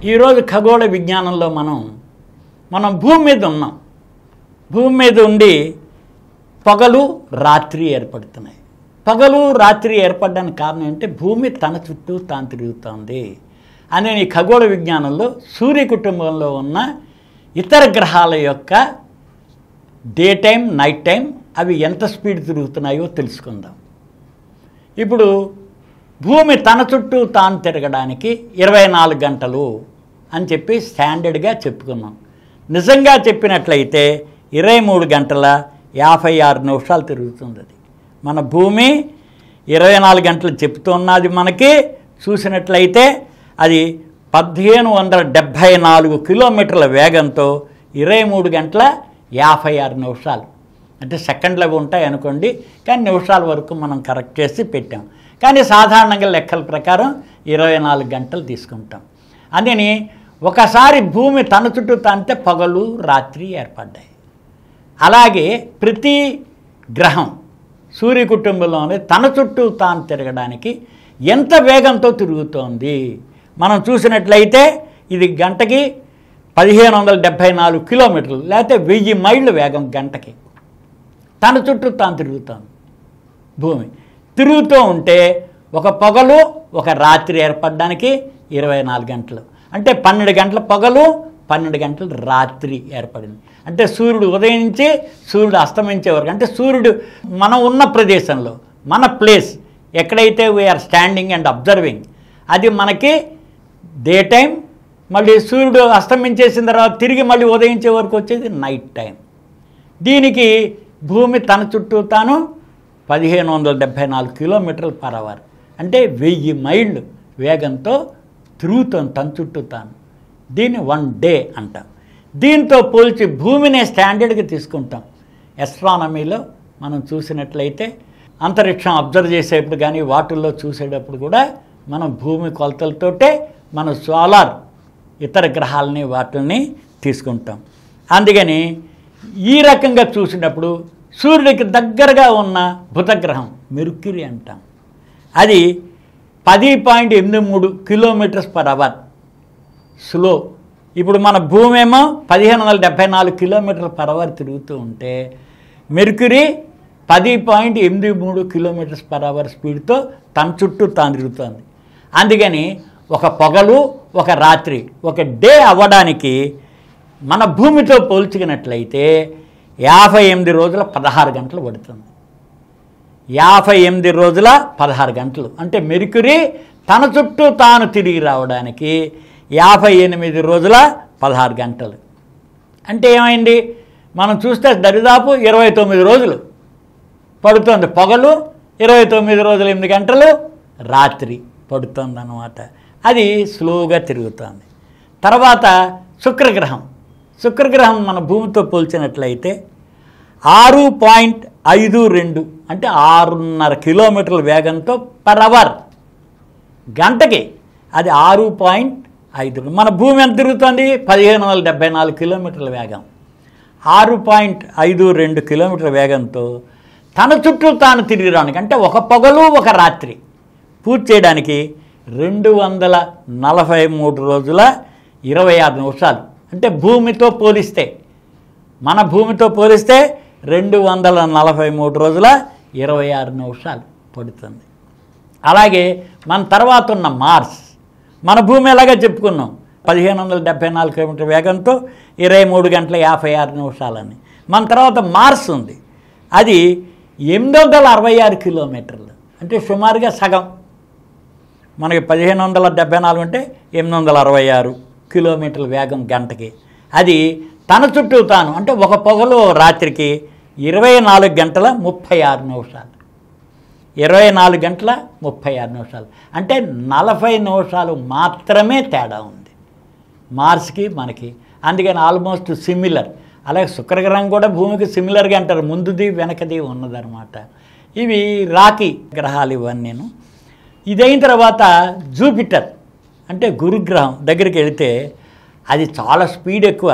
ఈరోజు ఖగోళ విజ్ఞానంలో మనం మనం భూమి మీద ఉన్నాం భూమి మీద ఉండి పగలు రాత్రి ఏర్పడుతున్నాయి పగలు రాత్రి ఏర్పడడానికి కారణం ఏంటంటే భూమి తన చుట్టూ తాను తిరుగుతోంది అనే ఈ ఖగోళ విజ్ఞానంలో సూర్య కుటుంబంలో ఉన్న ఇతర గ్రహాల యొక్క డే టైం నైట్ టైం అవి ఎంత స్పీడ్ తిరుగుతున్నాయో తెలుసుకుందాం ఇప్పుడు భూమి తన చుట్టూ తాను తిరగడానికి ఇరవై నాలుగు గంటలు అని చెప్పి స్టాండర్డ్గా చెప్పుకున్నాం నిజంగా చెప్పినట్లయితే ఇరవై మూడు గంటల యాభై ఆరు నిమిషాలు తిరుగుతుంది అది మన భూమి ఇరవై నాలుగు గంటలు చెప్తున్నది మనకి చూసినట్లయితే అది పదిహేను వందల డెబ్భై నాలుగు కిలోమీటర్ల వేగంతో ఇరవై మూడు గంటల యాభై ఆరు నిమిషాలు అంటే సెకండ్లు అవి ఉంటాయి అనుకోండి కానీ నిమిషాల వరకు మనం కరెక్ట్ చేసి పెట్టాం కానీ సాధారణంగా లెక్కల ప్రకారం ఇరవై నాలుగు గంటలు తీసుకుంటాం అందుకని ఒకసారి భూమి తన చుట్టూ తాంతే పగలు రాత్రి ఏర్పడ్డాయి అలాగే ప్రతి గ్రహం సూర్య కుటుంబంలోనే తన చుట్టూ తాను తిరగడానికి ఎంత వేగంతో తిరుగుతోంది మనం చూసినట్లయితే ఇది గంటకి పదిహేను వందల డెబ్భై నాలుగు కిలోమీటర్లు లేకపోతే వెయ్యి మైళ్ళు వేగం గంటకి తన చుట్టూ తాను తిరుగుతోంది భూమి తిరుగుతూ ఉంటే ఒక పొగలు ఒక రాత్రి ఏర్పడడానికి ఇరవై నాలుగు గంటలు అంటే పన్నెండు గంటల పొగలు పన్నెండు గంటలు రాత్రి ఏర్పడింది అంటే సూర్యుడు ఉదయించి సూర్యుడు అస్తమించే వరకు అంటే సూర్యుడు మనం ఉన్న ప్రదేశంలో మన ప్లేస్ ఎక్కడైతే వీఆర్ స్టాండింగ్ అండ్ అబ్జర్వింగ్ అది మనకి డే టైం మళ్ళీ సూర్యుడు అస్తమించేసిన తర్వాత తిరిగి మళ్ళీ ఉదయించే వరకు వచ్చేది నైట్ టైం దీనికి భూమి తన చుట్టూ తాను పదిహేను వందల డెబ్భై నాలుగు కిలోమీటర్లు పర్ అవర్ అంటే వెయ్యి మైళ్ళు వేగంతో తిరుగుతుంది తన చుట్టూ తాను దీన్ని వన్ డే అంటాం దీంతో పోల్చి భూమిని స్టాండర్డ్గా తీసుకుంటాం ఎస్ట్రానమీలో మనం చూసినట్లయితే అంతరిక్షం అబ్జర్వ్ చేసేప్పుడు కానీ వాటిల్లో చూసేటప్పుడు కూడా మనం భూమి కొలతలతోటే మన సోలార్ ఇతర గ్రహాలని వాటిని తీసుకుంటాం అందుకని ఈ రకంగా చూసినప్పుడు సూర్యుడికి దగ్గరగా ఉన్న బుధగ్రహం మెర్క్యూరీ అంటాం అది పది పాయింట్ ఎనిమిది మూడు కిలోమీటర్స్ పర్ అవర్ స్లో ఇప్పుడు మన భూమి ఏమో పదిహేను వందల డెబ్భై నాలుగు కిలోమీటర్ల పర్ అవర్ తిరుగుతూ ఉంటే మెర్క్యూరీ పది పాయింట్ ఎనిమిది మూడు కిలోమీటర్స్ పర్ అవర్ స్పీడ్తో తన చుట్టూ తాను తిరుగుతుంది అందుకని ఒక పొగలు ఒక రాత్రి ఒక డే అవ్వడానికి మన భూమితో పోల్చుకున్నట్లయితే యాభై ఎనిమిది రోజుల పదహారు గంటలు పడుతుంది యాభై ఎనిమిది రోజుల పదహారు గంటలు అంటే మెరుకురి తన చుట్టూ తాను తిరిగి రావడానికి యాభై ఎనిమిది రోజుల పదహారు గంటలు అంటే ఏమైంది మనం చూస్తే దరిదాపు ఇరవై తొమ్మిది రోజులు పడుతుంది పొగలు ఇరవై తొమ్మిది రోజుల ఎనిమిది గంటలు రాత్రి పడుతుంది అన్నమాట అది స్లోగా తిరుగుతుంది తర్వాత శుక్రగ్రహం శుక్రగ్రహం మన భూమితో పోల్చినట్లయితే ఆరు పాయింట్ ఐదు రెండు అంటే ఆరున్నర కిలోమీటర్ల వేగంతో పర్ అవర్ గంటకి అది ఆరు పాయింట్ ఐదు మన భూమి ఎంత తిరుగుతుంది పదిహేను వందల డెబ్బై నాలుగు కిలోమీటర్ల వేగం ఆరు పాయింట్ ఐదు రెండు కిలోమీటర్ల వేగంతో తన చుట్టూ తాను తిరిగి రావడానికి అంటే ఒక పొగలు ఒక రాత్రి పూర్తి చేయడానికి రెండు వందల నలభై మూడు రోజుల ఇరవై ఆరు నిమిషాలు అంటే భూమితో పోలిస్తే మన భూమితో పోలిస్తే రెండు వందల నలభై మూడు రోజుల ఇరవై ఆరు నిమిషాలు పడుతుంది అలాగే మన తర్వాత ఉన్న మార్స్ మన భూమి ఎలాగా చెప్పుకున్నాం పదిహేను వందల డెబ్బై నాలుగు కిలోమీటర్ వేగంతో ఇరవై మూడు గంటల యాభై ఆరు నిమిషాలని మన తర్వాత మార్స్ ఉంది అది ఎనిమిది వందల అరవై ఆరు కిలోమీటర్లు అంటే సుమారుగా సగం మనకి పదిహేను వందల డెబ్బై నాలుగు అంటే ఎనిమిది వందల అరవై ఆరు కిలోమీటర్ల వేగం గంటకి అది తన చుట్టూ తాను అంటే ఒక పొగలు ఓ రాత్రికి ఇరవై నాలుగు గంటల ముప్పై ఆరు నిమిషాలు ఇరవై నాలుగు గంటల ముప్పై ఆరు నిమిషాలు అంటే నలభై నిమిషాలు మాత్రమే తేడా ఉంది మార్స్కి మనకి అందుకని ఆల్మోస్ట్ సిమిలర్ అలాగే శుక్రగ్రహం కూడా భూమికి సిమిలర్గా అంటారు ముందుది వెనకది ఉన్నదన్నమాట ఇవి రాకి గ్రహాలు ఇవన్నీను ఇదైన తర్వాత జూపిటర్ అంటే గురుగ్రహం దగ్గరికి వెళితే అది చాలా స్పీడ్ ఎక్కువ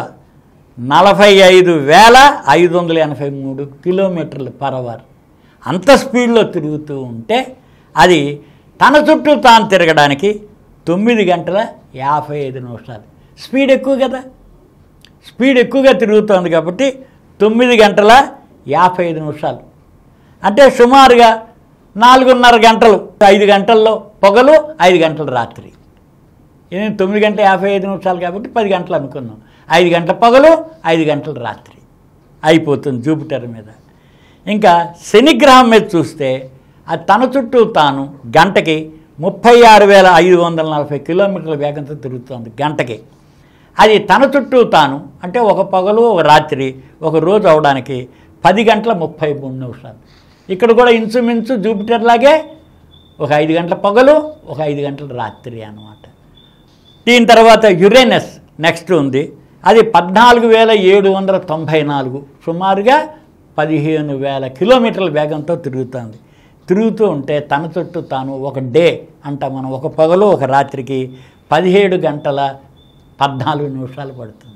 నలభై ఐదు వేల ఐదు వందల ఎనభై మూడు కిలోమీటర్లు పర్ అవర్ అంత స్పీడ్లో తిరుగుతూ ఉంటే అది తన చుట్టూ తాను తిరగడానికి తొమ్మిది గంటల యాభై ఐదు నిమిషాలు స్పీడ్ ఎక్కువ కదా స్పీడ్ ఎక్కువగా తిరుగుతోంది కాబట్టి తొమ్మిది గంటల యాభై ఐదు నిమిషాలు అంటే సుమారుగా నాలుగున్నర గంటలు ఐదు గంటల్లో పొగలు ఐదు గంటలు రాత్రి ఇది తొమ్మిది గంటల యాభై ఐదు నిమిషాలు కాబట్టి పది గంటలు అనుకున్నాం ఐదు గంటల పొగలు ఐదు గంటల రాత్రి అయిపోతుంది జూపిటర్ మీద ఇంకా శనిగ్రహం మీద చూస్తే అది తన చుట్టూ తాను గంటకి ముప్పై ఆరు వేల ఐదు వందల నలభై కిలోమీటర్ల వేగంతో తిరుగుతుంది గంటకి అది తన చుట్టూ తాను అంటే ఒక పగలు ఒక రాత్రి ఒక రోజు అవడానికి పది గంటల ముప్పై మూడు నిమిషాలు ఇక్కడ కూడా ఇంచుమించు జూపిటర్ లాగే ఒక ఐదు గంటల పగలు ఒక ఐదు గంటల రాత్రి అన్నమాట దీని తర్వాత యురేనస్ నెక్స్ట్ ఉంది అది పద్నాలుగు వేల ఏడు వందల తొంభై నాలుగు సుమారుగా పదిహేను వేల కిలోమీటర్ల వేగంతో తిరుగుతుంది తిరుగుతూ ఉంటే తన చుట్టూ తాను ఒక డే అంట మనం ఒక పగలు ఒక రాత్రికి పదిహేడు గంటల పద్నాలుగు నిమిషాలు పడుతుంది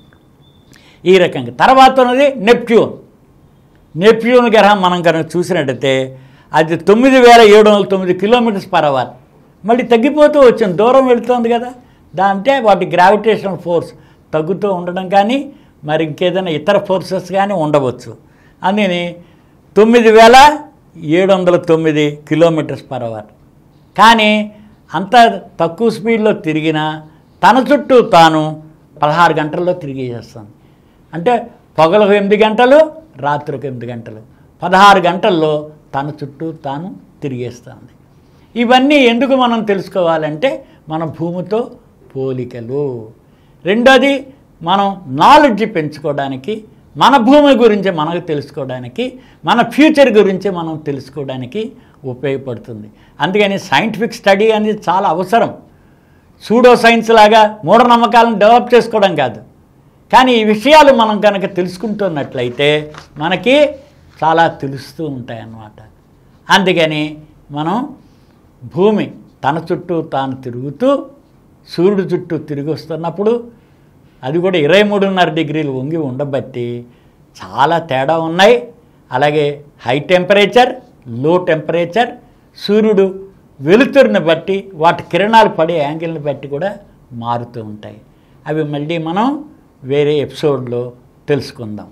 ఈ రకంగా తర్వాత ఉన్నది నెప్ట్యూన్ నెప్ట్యూన్ గ్రహం మనం కనుక చూసినట్టయితే అది తొమ్మిది వేల ఏడు వందల తొమ్మిది కిలోమీటర్స్ పర్ అవర్ మళ్ళీ తగ్గిపోతూ వచ్చింది దూరం వెళుతుంది కదా దాంటే వాటి గ్రావిటేషనల్ ఫోర్స్ తగ్గుతూ ఉండడం కానీ మరి ఇంకేదైనా ఇతర ఫోర్సెస్ కానీ ఉండవచ్చు అందుకని తొమ్మిది వేల ఏడు వందల తొమ్మిది కిలోమీటర్స్ పర్ అవర్ కానీ అంత తక్కువ స్పీడ్లో తిరిగినా తన చుట్టూ తాను పదహారు గంటల్లో తిరిగి చేస్తుంది అంటే పగలకు ఎనిమిది గంటలు రాత్రికి ఎనిమిది గంటలు పదహారు గంటల్లో తన చుట్టూ తాను తిరిగేస్తుంది ఇవన్నీ ఎందుకు మనం తెలుసుకోవాలంటే మన భూమితో పోలికలు రెండోది మనం నాలెడ్జ్ పెంచుకోవడానికి మన భూమి గురించి మనకు తెలుసుకోవడానికి మన ఫ్యూచర్ గురించి మనం తెలుసుకోవడానికి ఉపయోగపడుతుంది అందుకని సైంటిఫిక్ స్టడీ అనేది చాలా అవసరం సూడో సైన్స్ లాగా మూఢనమ్మకాలను డెవలప్ చేసుకోవడం కాదు కానీ ఈ విషయాలు మనం కనుక తెలుసుకుంటున్నట్లయితే మనకి చాలా తెలుస్తూ ఉంటాయి అన్నమాట అందుకని మనం భూమి తన చుట్టూ తాను తిరుగుతూ సూర్యుడు చుట్టూ తిరిగి వస్తున్నప్పుడు అది కూడా ఇరవై మూడున్నర డిగ్రీలు వంగి ఉండబట్టి చాలా తేడా ఉన్నాయి అలాగే హై టెంపరేచర్ లో టెంపరేచర్ సూర్యుడు వెలుతురుని బట్టి వాటి కిరణాలు పడే యాంగిల్ని బట్టి కూడా మారుతూ ఉంటాయి అవి మళ్ళీ మనం వేరే ఎపిసోడ్లో తెలుసుకుందాం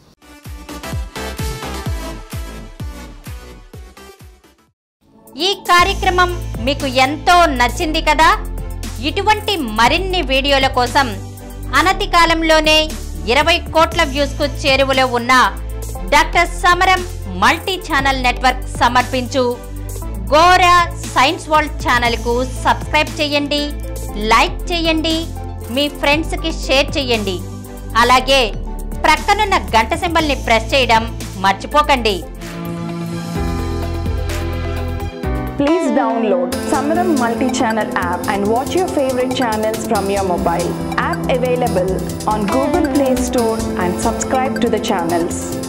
ఈ కార్యక్రమం మీకు ఎంతో నచ్చింది కదా ఇటువంటి మరిన్ని వీడియోల కోసం అనతి కాలంలోనే ఇరవై కోట్ల వ్యూస్ కు చేరువలో ఉన్న డాక్టర్ సమరం మల్టీ ఛానల్ నెట్వర్క్ సమర్పించు గోరా సైన్స్ వరల్డ్ ఛానల్ కు సబ్స్క్రైబ్ చేయండి లైక్ చేయండి మీ ఫ్రెండ్స్ కి షేర్ చేయండి అలాగే ప్రక్కనున్న గంట సింబల్ ని ప్రెస్ చేయడం మర్చిపోకండి Please download Samaram multi-channel app and watch your favorite channels from your mobile. App available on Google Play Store and subscribe to the channels.